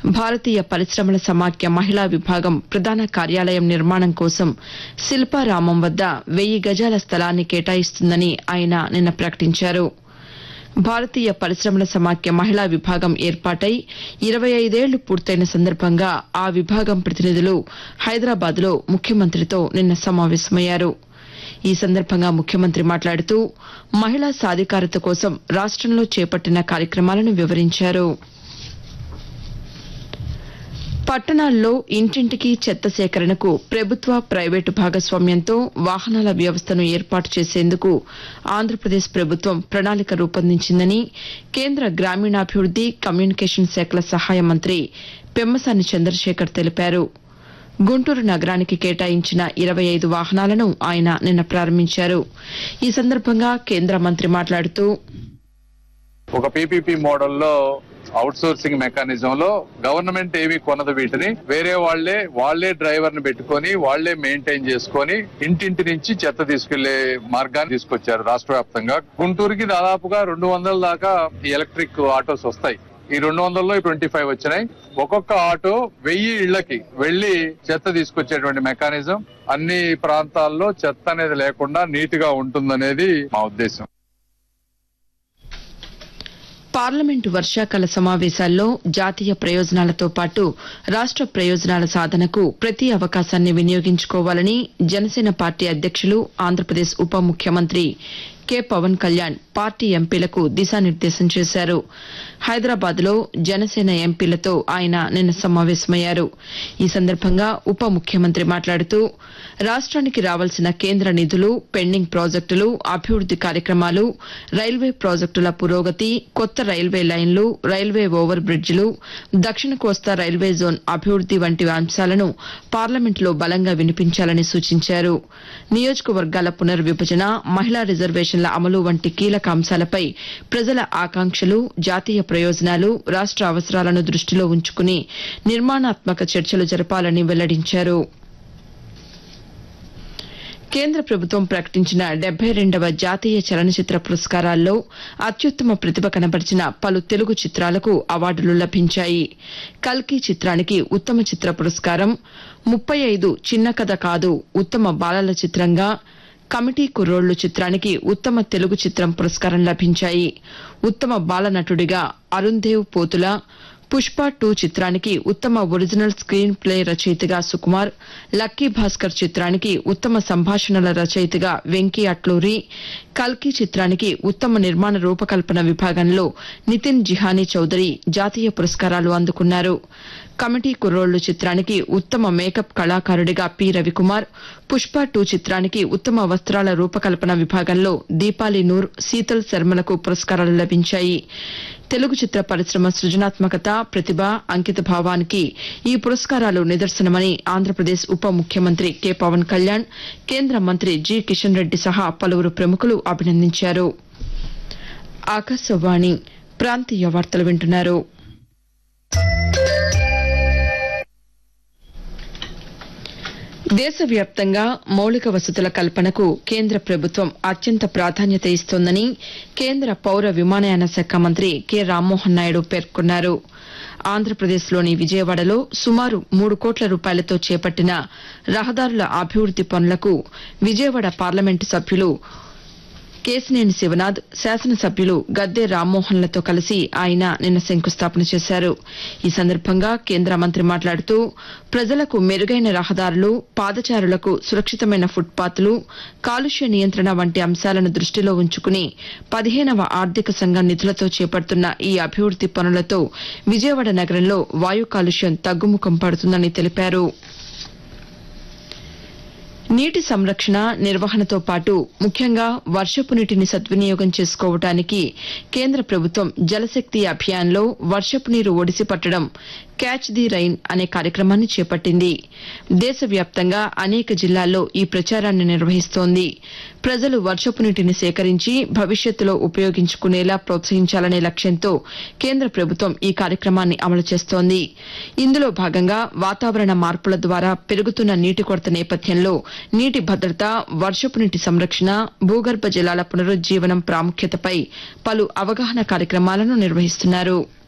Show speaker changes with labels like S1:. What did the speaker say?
S1: భారతీయ పరిశ్రమల సమాఖ్య మహిళా విభాగం ప్రధాన కార్యాలయం నిర్మాణం కోసం శిల్పారామం వద్ద వెయ్యి గజాల స్థలాన్ని కేటాయిస్తుందని ఆయన నిన్న ప్రకటించారు భారతీయ పరిశ్రమల సమాఖ్య మహిళా విభాగం ఏర్పాటై ఇరవై ఐదేళ్లు పూర్తయిన సందర్భంగా ఆ విభాగం ప్రతినిధులు హైదరాబాద్లో ముఖ్యమంత్రితో నిన్న సమావేశమయ్యారు ఈ సందర్భంగా ముఖ్యమంత్రి మాట్లాడుతూ మహిళా సాధికారత కోసం రాష్టంలో చేపట్టిన కార్యక్రమాలను వివరించారు పట్టణాల్లో ఇంటింటికి చెత్త సేకరణకు ప్రభుత్వ ప్రైవేటు భాగస్వామ్యంతో వాహనాల వ్యవస్థను ఏర్పాటు చేసేందుకు ఆంధ్రప్రదేశ్ ప్రభుత్వం ప్రణాళిక రూపొందించిందని కేంద్ర గ్రామీణాభివృద్ది కమ్యూనికేషన్ శాఖల సహాయ మంత్రి పెమ్మసాని చంద్రశేఖర్ తెలిపారు గుంటూరు నగరానికి కేటాయించిన ఇరవై ఐదు వాహనాలను ఆయన నిన్న ప్రారంభించారు ఈ సందర్భంగా కేంద్ర మంత్రి మాట్లాడుతూ
S2: ఒక పీపీపీ మోడల్లో అవుట్ సోర్సింగ్ మెకానిజం లో గవర్నమెంట్ ఏమి కొనదు వీటిని వేరే వాళ్లే వాళ్లే డ్రైవర్ ని పెట్టుకొని వాళ్లే మెయింటైన్ చేసుకొని ఇంటింటి నుంచి చెత్త తీసుకెళ్లే మార్గాన్ని తీసుకొచ్చారు రాష్ట్ర వ్యాప్తంగా గుంటూరుకి దాదాపుగా రెండు వందల దాకా ఈ ఎలక్ట్రిక్ ఆటోస్ వస్తాయి ఈ రెండు వందల్లో ట్వంటీ ఫైవ్ వచ్చినాయి ఒక్కొక్క ఆటో వెయ్యి ఇళ్లకి వెళ్లి చెత్త తీసుకొచ్చేటువంటి మెకానిజం అన్ని ప్రాంతాల్లో చెత్త అనేది లేకుండా నీట్ గా ఉంటుందనేది మా ఉద్దేశం
S1: పార్లమెంటు వర్షాకాల సమావేశాల్లో జాతీయ ప్రయోజనాలతో పాటు రాష్ట ప్రయోజనాల సాధనకు ప్రతి అవకాశాన్ని వినియోగించుకోవాలని జనసేన పార్టీ అధ్యక్షులు ఆంధ్రప్రదేశ్ ఉప ముఖ్యమంత్రి కె పవన్ కళ్యాణ్ పార్టీ ఎంపీలకు దిశానిర్దేశం చేశారు హైదరాబాద్లో జనసేన ఎంపీలతో ఆయన నిన్న సమావేశమయ్యారు ఈ సందర్భంగా ఉప ముఖ్యమంత్రి మాట్లాడుతూ రాష్ట్రానికి రావాల్సిన కేంద్ర నిధులు పెండింగ్ ప్రాజెక్టులు అభివృద్ది కార్యక్రమాలు రైల్వే ప్రాజెక్టుల పురోగతి కొత్త రైల్వే లైన్లు రైల్వే ఓవర్ బ్రిడ్జిలు దక్షిణ కోస్తా రైల్వే జోన్ అభివృద్ది వంటి అంశాలను పార్లమెంటులో బలంగా వినిపించాలని సూచించారు నియోజకవర్గాల పునర్విభజన మహిళా రిజర్వేషన్ల అమలు వంటి కీలక అంశాలపై ప్రజల ఆకాంక్షలు జాతీయ ప్రయోజనాలు రాష్ట అవసరాలను దృష్టిలో ఉంచుకుని నిర్మాణాత్మక చర్చలు జరపాలని వెల్లడించారు కేంద్ర ప్రభుత్వం ప్రకటించిన డెబ్బై రెండవ జాతీయ చలనచిత్ర పురస్కారాల్లో అత్యుత్తమ ప్రతిభ కనబరిచిన పలు తెలుగు చిత్రాలకు అవార్డులు లభించాయి కల్కి చిత్రానికి ఉత్తమ చిత్ర పురస్కారం ముప్పై ఐదు చిన్న కథ కాదు ఉత్తమ బాలల చిత్రంగా కమిటీ కుర్రోళ్లు చిత్రానికి ఉత్తమ తెలుగు చిత్రం పురస్కారం లభించాయి ఉత్తమ బాల నటుడిగా అరుణ్ దేవ్ పోతుల పుష్ప టూ చిత్రానికి ఉత్తమ ఒరిజినల్ స్క్రీన్ ప్లే రచయితగా సుకుమార్ లక్కీ భాస్కర్ చిత్రానికి ఉత్తమ సంభాషణల రచయితగా వెంకీ అట్లూరి కల్కి చిత్రానికి ఉత్తమ నిర్మాణ రూపకల్పన విభాగంలో నితిన్ జిహానీ చౌదరి జాతీయ పురస్కారాలు అందుకున్నారు కమిటీ కుర్రోళ్లు చిత్రానికి ఉత్తమ మేకప్ కళాకారుడిగా పి రవికుమార్ పుష్ప టూ చిత్రానికి ఉత్తమ వస్త్రాల రూపకల్పన విభాగంలో దీపాలి నూర్ శీతల్ శర్మలకు పురస్కారాలు లభించాయి తెలుగు చిత్ర పరిశ్రమ సృజనాత్మకత ప్రతిభ అంకిత భావానికి ఈ పురస్కారాలు నిదర్శనమని ఆంధ్రప్రదేశ్ ఉప ముఖ్యమంత్రి కె పవన్ కళ్యాణ్ కేంద్ర మంత్రి జి కిషన్ రెడ్డి సహా పలువురు ప్రముఖులు అభినందించారు ఆకాశవాణి ప్రాంతీయ వార్తలు వింటున్నారు దేశవ్యాప్తంగా మౌలిక వసతుల కల్పనకు కేంద్ర ప్రభుత్వం అత్యంత ప్రాధాన్యత ఇస్తోందని కేంద్ర పౌర విమానయాన శాఖ మంత్రి కె రామ్మోహన్ నాయుడు పేర్కొన్నారు ఆంధ్రప్రదేశ్లోని విజయవాడలో సుమారు మూడు కోట్ల రూపాయలతో చేపట్టిన రహదారుల అభివృద్ది పనులకు విజయవాడ పార్లమెంటు సభ్యులు కేశినేని శివనాథ్ శాసనసభ్యులు గద్దె రామ్మోహన్లతో కలిసి ఆయన నిన్న శంకుస్థాపన చేశారు ఈ సందర్భంగా కేంద్ర మంత్రి మాట్లాడుతూ ప్రజలకు మెరుగైన రహదారులు పాదచారులకు సురక్షితమైన ఫుట్పాత్లు కాలుష్య నియంత్రణ వంటి అంశాలను దృష్టిలో ఉంచుకుని పదిహేనవ ఆర్థిక సంఘం నిధులతో చేపడుతున్న ఈ అభివృద్ది పనులతో విజయవాడ నగరంలో వాయు కాలుష్యం తగ్గుముఖం పడుతుందని తెలిపారు నీటి సంరక్షణ నిర్వహణతో పాటు ముఖ్యంగా వర్షపు నీటిని సద్వినియోగం చేసుకోవడానికి కేంద్ర ప్రభుత్వం జలశక్తి అభియాన్లో వర్షపు నీరు ఒడిసి పట్టడం క్యాచ్ ది రైన్ అనే కార్యక్రమాన్ని చేపట్టింది దేశవ్యాప్తంగా అనేక జిల్లాల్లో ఈ ప్రచారాన్ని నిర్వహిస్తోంది ప్రజలు వర్షపు నీటిని సేకరించి భవిష్యత్తులో ఉపయోగించుకునేలా ప్రోత్సహించాలనే లక్ష్యంతో కేంద్ర ప్రభుత్వం ఈ కార్యక్రమాన్ని అమలు చేస్తోంది ఇందులో భాగంగా వాతావరణ మార్పుల ద్వారా పెరుగుతున్న నీటి కొరత నేపథ్యంలో నీటి భద్రత వర్షపు నీటి సంరక్షణ భూగర్భ జలాల పునరుజ్జీవనం ప్రాముఖ్యతపై పలు అవగాహన కార్యక్రమాలను నిర్వహిస్తున్నారు